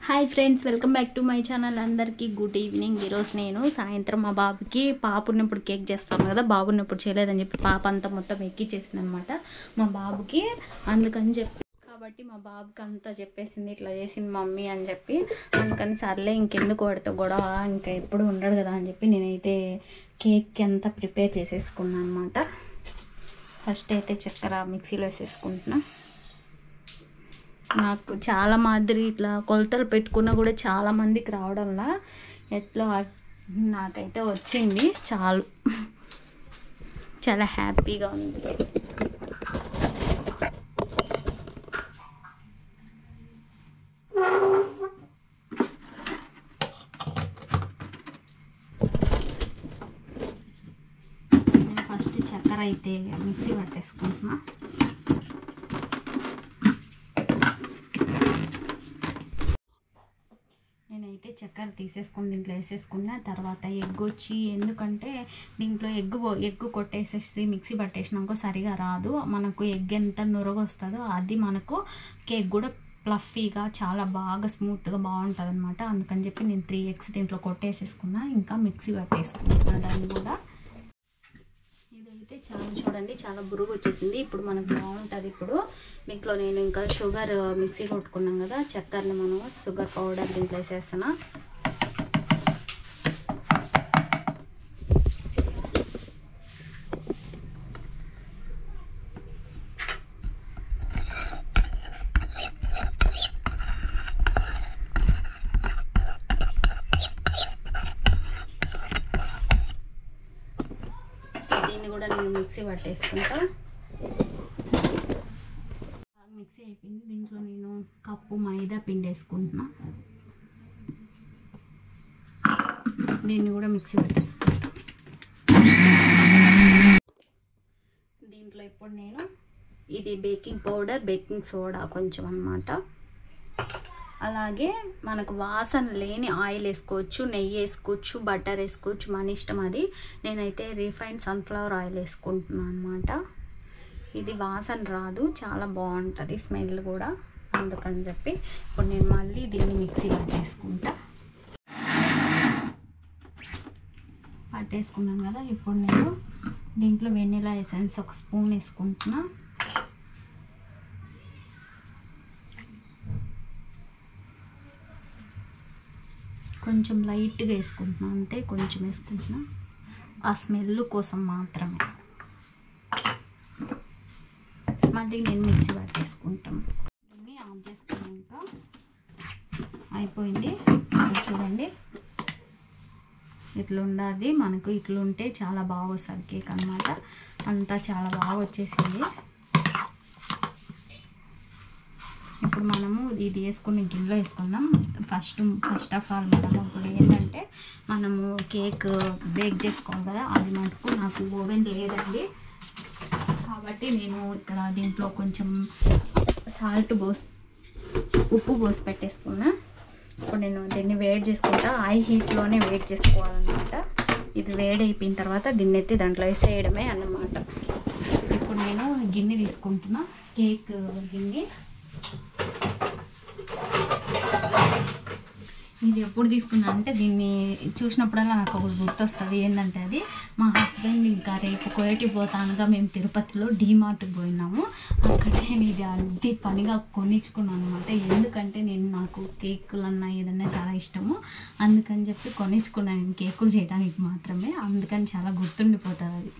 Hi friends welcome back to my channel అందరికీ good evening ఈరోజు నేను సాయంత్రం మా బాబుకి పాప ఉన్నప్పుడు కేక్ చేస్తాను కదా బాబు ఉన్నప్పుడు చేయలేదని చెప్పి పాప అంతా మొత్తం ఎక్కిచ్చేసింది అనమాట మా బాబుకి అందుకని చెప్పి కాబట్టి మా బాబుకి అంతా చెప్పేసింది ఇట్లా చేసింది మమ్మీ అని చెప్పి అందుకని సర్లే ఇంకెందుకు వాడితో గొడవ ఇంకా ఎప్పుడు ఉండడు కదా అని చెప్పి నేనైతే కేక్కి అంతా ప్రిపేర్ చేసేసుకున్నాను అనమాట ఫస్ట్ అయితే చక్కెర మిక్సీలో వేసేసుకుంటున్నా నాకు చాలా మాదిరి ఇట్లా కొలతలు పెట్టుకున్నా కూడా చాలా మందికి రావడంలా ఎట్లా నాకైతే వచ్చింది చాలు చాలా హ్యాపీగా ఉంది నేను ఫస్ట్ చక్కెర అయితే మిక్సీ పట్టేసుకుంటున్నా నేనైతే చక్కెర తీసేసుకుని దీంట్లో వేసేసుకున్న తర్వాత ఎగ్ వచ్చి ఎందుకంటే దీంట్లో ఎగ్ ఎగ్ కొట్టేసేసి మిక్సీ పట్టేసినాక సరిగా రాదు మనకు ఎగ్ ఎంత నురగ వస్తుందో అది మనకు కేక్ కూడా ప్లఫీగా చాలా బాగా స్మూత్గా బాగుంటుంది అనమాట అందుకని చెప్పి నేను త్రీ ఎగ్స్ దీంట్లో కొట్టేసేసుకున్నా ఇంకా మిక్సీ పట్టేసుకుంటున్నా దాన్ని కూడా ఇదైతే చాలా చూడండి చాలా బురుగు వచ్చేసింది ఇప్పుడు మనకు బాగుంటుంది ఇప్పుడు దీంట్లో నేను ఇంకా షుగర్ మిక్సీ కొట్టుకున్నాం కదా చక్కెరని మనం షుగర్ పౌడర్ దీంట్లో వేసేస్తున్నా దీన్ని కూడా నేను మిక్సీ పట్టేసుకుంటా బాగా మిక్సీ అయిపోయింది దీంట్లో నేను కప్పు మైదా పిండి వేసుకుంటున్నా దీన్ని కూడా మిక్సీ పట్టేసుకుంటా దీంట్లో ఇప్పుడు నేను ఇది బేకింగ్ పౌడర్ బేకింగ్ సోడా కొంచెం అన్నమాట అలాగే మనకు వాసన లేని ఆయిల్ వేసుకోవచ్చు నెయ్యి వేసుకోవచ్చు బటర్ వేసుకోవచ్చు మన ఇష్టం అది నేనైతే రీఫైండ్ సన్ఫ్లవర్ ఆయిల్ వేసుకుంటున్నాను అనమాట ఇది వాసన రాదు చాలా బాగుంటుంది స్మెల్ కూడా అందుకని చెప్పి ఇప్పుడు నేను మళ్ళీ దీన్ని మిక్సీ పట్టేసుకుంటా పట్టేసుకున్నాను కదా ఇప్పుడు నేను దీంట్లో వెనిలా ఎసెన్స్ ఒక స్పూన్ వేసుకుంటున్నా కొంచెం లైట్గా వేసుకుంటున్నాను అంతే కొంచెం వేసుకుంటున్నా ఆ స్మెల్ కోసం మాత్రమే మళ్ళీ నేను మిక్సీ పట్టేసుకుంటాను దీన్ని ఆన్ చేసుకున్నాక అయిపోయింది ఇప్పుడు చూడండి ఇట్లా ఉండాలి మనకు ఇట్లా ఉంటే చాలా బాగా వస్తుంది కేక్ అనమాట అంతా చాలా బాగా వచ్చేసింది ఇప్పుడు మనము ఇది వేసుకుని గిన్నెలో వేసుకుందాం ఫస్ట్ ఫస్ట్ ఆఫ్ ఆల్ మనము ఇప్పుడు ఏంటంటే మనము కేక్ బేక్ చేసుకోవాలి కదా అది మటుకు నాకు ఓవెన్ లేదండి కాబట్టి నేను ఇక్కడ దీంట్లో కొంచెం సాల్ట్ పోసి ఉప్పు పోసి పెట్టేసుకున్నా ఇప్పుడు నేను దీన్ని వేడి చేసుకుంటా హై హీట్లోనే వేడి చేసుకోవాలన్నమాట ఇది వేడి అయిపోయిన తర్వాత దీన్ని ఎత్తి దాంట్లో వేసేయడమే అన్నమాట ఇప్పుడు నేను గిన్నె తీసుకుంటున్నా కేక్ గిన్నె ఇది ఎప్పుడు తీసుకున్నా అంటే దీన్ని చూసినప్పుడల్లా నాకు ఒకటి గుర్తొస్తుంది ఏంటంటే అది మా హస్బెండ్ ఇంకా రేపు కోయటికి పోతానుగా మేము తిరుపతిలో డీమార్ట్కి పోయినాము అక్కడ నేను ఇది అద్దీ పనిగా కొనిచ్చుకున్నాను అనమాట ఎందుకంటే నేను నాకు కేకులు అన్నా ఏదన్నా చాలా ఇష్టము అందుకని చెప్పి కొనిచ్చుకున్నాను నేను కేకులు చేయడానికి మాత్రమే అందుకని చాలా గుర్తుండిపోతుంది అది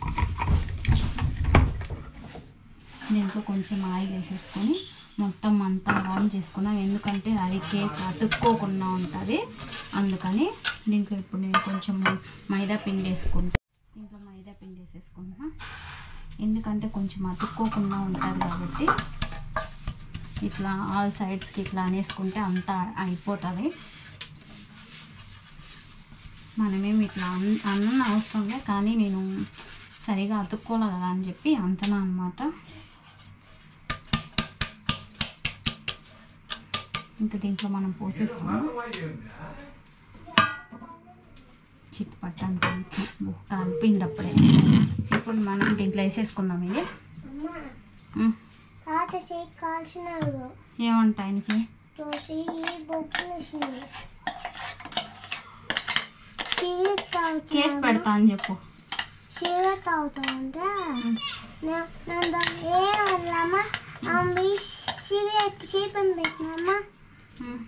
దీంట్లో కొంచెం ఆయిల్ వేసేసుకొని మొత్తం అంతా రౌండ్ చేసుకున్నాం ఎందుకంటే అది కేక్ అతుక్కోకుండా ఉంటుంది అందుకని దీంట్లో ఇప్పుడు నేను కొంచెం మైదా పిండి వేసుకుంటా దీంట్లో మైదా పిండి వేసేసుకుంటున్నా ఎందుకంటే కొంచెం అతుక్కోకుండా ఉంటుంది కాబట్టి ఇట్లా ఆల్ సైడ్స్కి ఇట్లా అనేసుకుంటే అంతా అయిపోతుంది మనమేమి ఇట్లా అన్ అన్న అవసరం లే కానీ నేను సరిగా అతుక్కోలే కదా అని చెప్పి అంటున్నా అనమాట ఇంకా దీంట్లో మనం పోసేసుకున్నాం చిట్టు పట్టడానికి కలిపింది అప్పుడే ఇప్పుడు మనం దీంట్లో వేసేసుకుందాం ఇది ఉమ్. తాత చేయి కాల్చినాడు ఏమంట ఆయనకి దోసి బొబ్బులు వేసింది సిగరెట్ కేస్ తాగుతున్నా పెడతా అని చెప్పు సిగరెట్ తాగుతుంటే నన్ను ఏమన్నామా అమ్మి సిగరెట్ చీపని పెట్టినామా ఉమ్.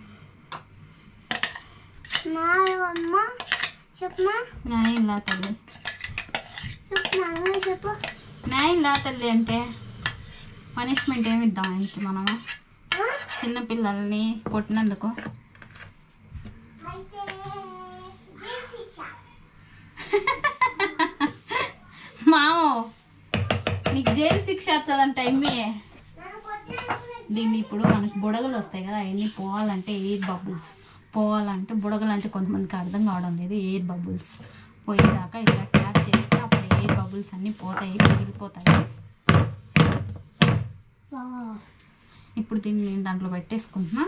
నా అమ్మ చెప్పమా న్యాయం లా తల్లి చెప్పమా చెప్పు న్యాయం లా తల్లి అంటే పనిష్మెంట్ ఏమి ఇద్దాం ఆయనకి మనము ఆ? చిన్నపిల్లల్ని కొట్టినందుకు అయితే జైలు శిక్ష మామో నీకు జైలు శిక్ష వచ్చదంట ఎమ్మి నన్ను కొట్టినందుకు దీన్ని ఇప్పుడు మనకి బుడగలు వస్తాయి కదా అవన్నీ పోవాలంటే ఎయిర్ బబుల్స్ పోవాలంటే బుడగలు అంటే కొంతమందికి అర్థం కావడం లేదు ఎయిర్ బబుల్స్ పోయేదాకా ఇలా ట్యాప్ చేస్తే అప్పుడు ఎయిర్ బబుల్స్ అన్నీ పోతాయి మిగిలిపోతాయి ఇప్పుడు దీన్ని నేను దాంట్లో పెట్టేసుకుంటున్నా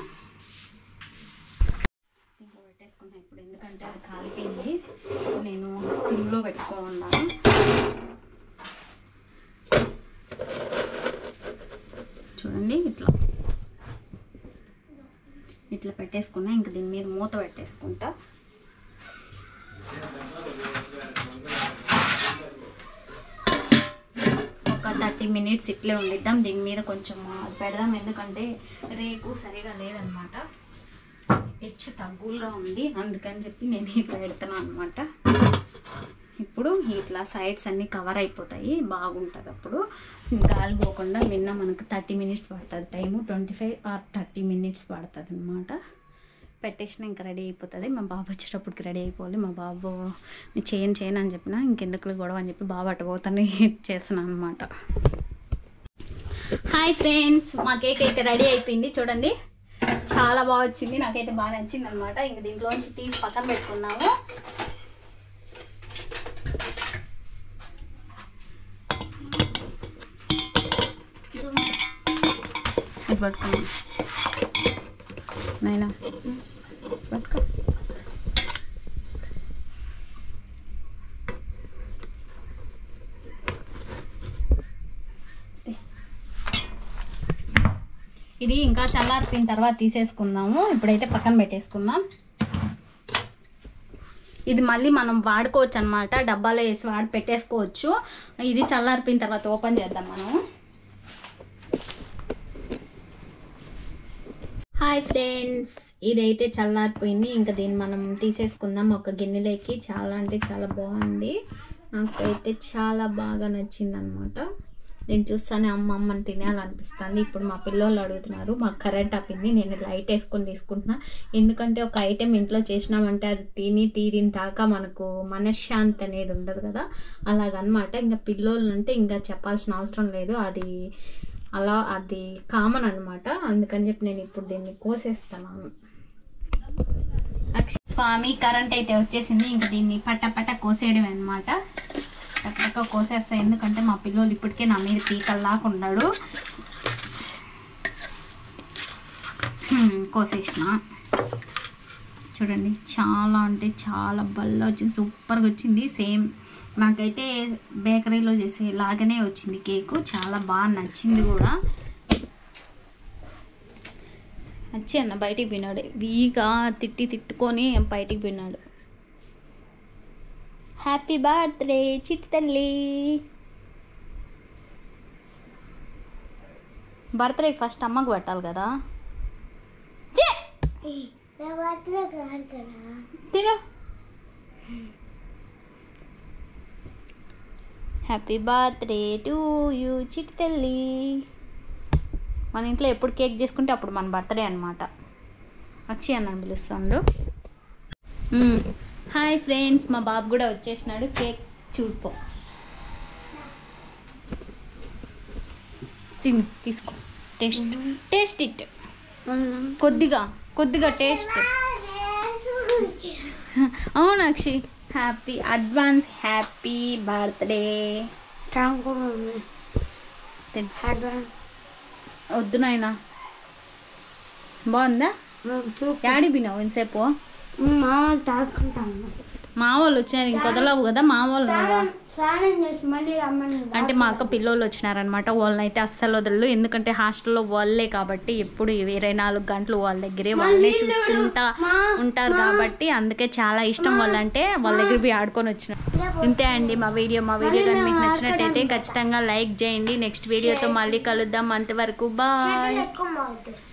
దీంట్లో పెట్టేసుకున్నా ఇప్పుడు ఎందుకంటే అది కాలిపోయింది నేను సిమ్లో పెట్టుకోమన్నాను చూడండి ఇట్లా ఇట్లా పెట్టేసుకున్నా ఇంక దీని మీద మూత పెట్టేసుకుంటా ఒక థర్టీ మినిట్స్ ఇట్లే ఉండిద్దాం దీని మీద కొంచెం అది పెడదాం ఎందుకంటే రేకు సరిగా లేదనమాట హెచ్చు తగ్గులుగా ఉంది అందుకని చెప్పి నేను ఇట్లా పెడుతున్నాను అనమాట ఇప్పుడు ఇట్లా సైడ్స్ అన్నీ కవర్ అయిపోతాయి బాగుంటుంది అప్పుడు గాలి పోకుండా నిన్న మనకు థర్టీ మినిట్స్ పడుతుంది time twenty five or thirty minutes పడుతుంది అనమాట పెట్టేసిన ఇంకా రెడీ అయిపోతుంది మా బాబు వచ్చేటప్పటికి రెడీ అయిపోవాలి మా బాబు నేను చేయను చేయను అని చెప్పిన ఇంకెందుకు గొడవ అని చెప్పి బాబు అట్టబోతానే చేస్తున్నాను అనమాట హాయ్ ఫ్రెండ్స్ మా కేక్ అయితే రెడీ అయిపోయింది చూడండి చాలా బాగా వచ్చింది నాకైతే బాగా నచ్చింది అనమాట ఇంక దీంట్లోంచి తీసి పక్కన పెట్టుకున్నాము ఇది పట్టుకున్నాం నైనా పట్టుకో ఇది ఇంకా చల్లారిపోయిన తర్వాత తీసేసుకుందాము ఇప్పుడైతే పక్కన పెట్టేసుకుందాం ఇది మళ్ళీ మనం వాడుకోవచ్చు అనమాట డబ్బాలో వేసి వాడి పెట్టేసుకోవచ్చు ఇది చల్లారిపోయిన తర్వాత ఓపెన్ చేద్దాం మనం హాయ్ ఫ్రెండ్స్ ఇదైతే చల్లారిపోయింది ఇంకా దీన్ని మనం తీసేసుకుందాం ఒక గిన్నెలోకి చాలా అంటే చాలా బాగుంది నాకైతే చాలా బాగా నచ్చింది అనమాట నేను చూస్తానే అమ్మ అమ్మని తినాలనిపిస్తుంది ఇప్పుడు మా పిల్లోళ్ళు అడుగుతున్నారు మాకు కరెంట్ ఆపింది నేను లైట్ వేసుకొని తీసుకుంటున్నా ఎందుకంటే ఒక ఐటెం ఇంట్లో చేసినామంటే అది తిని తీరిన దాకా మనకు మనశ్శాంతి అనేది ఉండదు కదా అలాగనమాట ఇంకా పిల్లోళ్ళు అంటే ఇంకా చెప్పాల్సిన అవసరం లేదు అది అలా అది కామన్ అనమాట అందుకని చెప్పి నేను ఇప్పుడు దీన్ని కోసేస్తున్నాను అక్ష- స్వామి కరెంట్ అయితే వచ్చేసింది ఇంక దీన్ని పట్ట పట్ట కోసేయడం అనమాట టక్క కోసేస్తా ఎందుకంటే మా పిల్లోళ్ళు ఇప్పటికే నా మీద పీకల్లాగా ఉన్నాడు హ్మ్, కోసేసిన చూడండి చాలా అంటే చాలా బల్ల వచ్చింది సూపర్గా వచ్చింది సేమ్ నాకైతే బేకరీలో చేసే లాగానే వచ్చింది కేకు చాలా బాగా నచ్చింది కూడా వచ్చి అన్న బయటికి పోయినాడు వీగా తిట్టి తిట్టుకొని బయటికి పోయినాడు హ్యాపీ బర్త్డే చిట్టి తల్లి బర్త్డేకి ఫస్ట్ అమ్మకు పెట్టాలి కదా చే నా బర్త్డే కాదు కదా తిను హ్యాపీ బర్త్డే టు యూ చిట్టి తల్లి మన ఇంట్లో ఎప్పుడు కేక్ చేసుకుంటే అప్పుడు మన బర్త్డే అనమాట అక్షయ్ అన్న పిలుస్తాడు హాయ్ ఫ్రెండ్స్ మా బాబు కూడా వచ్చేసినాడు కేక్ చూడుకో తిను తీసుకో టేస్ట్ టేస్ట్ ఇట్ కొద్దిగా కొద్దిగా టేస్ట్ అవును Akshay happy advance happy birthday ట్రాంక్ కూడా ఉంది వద్దు నాయనా బాగుందా యాడి బినావు ఇంతసేపు మామూలు తాకుంటాను మా వాళ్ళు వచ్చారు ఇంక వదలవు కదా మా వాళ్ళు ఉన్నారా? స్నానం చేసి మళ్ళీ రమ్మని అంటే మా అక్క పిల్లోళ్ళు వచ్చినారనమాట వాళ్ళని అయితే అస్సలు వదలలు ఎందుకంటే హాస్టల్లో వాళ్ళే కాబట్టి ఎప్పుడు ఇరవై నాలుగు గంటలు వాళ్ళ దగ్గరే వాళ్ళే చూసుకుంటా ఉంటారు కాబట్టి అందుకే చాలా ఇష్టం వాళ్ళంటే వాళ్ళ దగ్గర పోయి ఆడుకొని వచ్చిన ఇంతే అండి మా వీడియో మా వీడియో కానీ మీకు నచ్చినట్టయితే ఖచ్చితంగా లైక్ చేయండి నెక్స్ట్ వీడియోతో మళ్ళీ కలుద్దాం అంతవరకు బాయ్ ఎక్కువ అవుతుంది